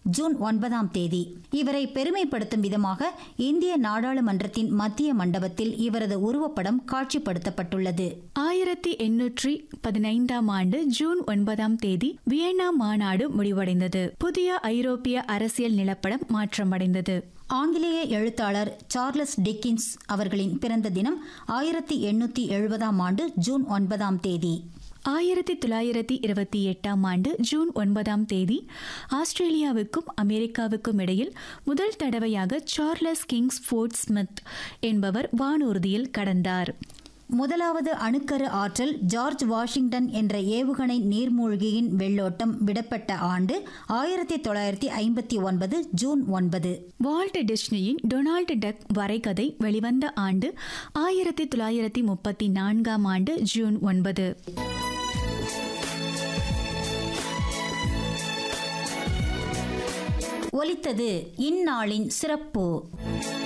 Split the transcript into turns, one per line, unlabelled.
June ஒன்பதாம் தேதி இவரை பெருமைப்படுத்தும் விதமாக இந்திய நாடாளுமன்றத்தின் மத்திய மண்டபத்தில் இவரது உருவப்படம் காட்சிப்படுத்தப்பட்டுள்ளது
ஆயிரத்தி எண்ணூற்றி பதினைந்தாம் ஆண்டு ஜூன் ஒன்பதாம் தேதி வியன்னா மாநாடு முடிவடைந்தது புதிய ஐரோப்பிய அரசியல் நிலப்படம் மாற்றமடைந்தது
ஆங்கிலேய எழுத்தாளர் சார்லஸ் டிக்கின்ஸ் அவர்களின் பிறந்த தினம் ஆயிரத்தி எண்ணூத்தி எழுபதாம் ஆண்டு ஜூன் ஒன்பதாம் தேதி
ஆயிரத்தி தொள்ளாயிரத்தி இருபத்தி எட்டாம் ஆண்டு ஜூன் ஒன்பதாம் தேதி ஆஸ்திரேலியாவுக்கும் அமெரிக்காவுக்கும் இடையில் முதல் தடவையாக சார்லஸ் கிங்ஸ் ஃபோர்ட் ஸ்மித் என்பவர் வானூர்தியில் கடந்தார்
முதலாவது அணுக்கரு ஆற்றல் ஜார்ஜ் வாஷிங்டன் என்ற ஏவுகணை நீர்மூழ்கியின் வெள்ளோட்டம் விடப்பட்ட ஆண்டு ஆயிரத்தி தொள்ளாயிரத்தி ஐம்பத்தி ஒன்பது ஜூன் ஒன்பது
வால்ட் டிஸ்னியின் டொனால்டு டக் வரைகதை வெளிவந்த ஆண்டு ஆயிரத்தி தொள்ளாயிரத்தி முப்பத்தி நான்காம் ஆண்டு ஜூன் ஒன்பது
ஒலித்தது இந்நாளின் சிறப்பு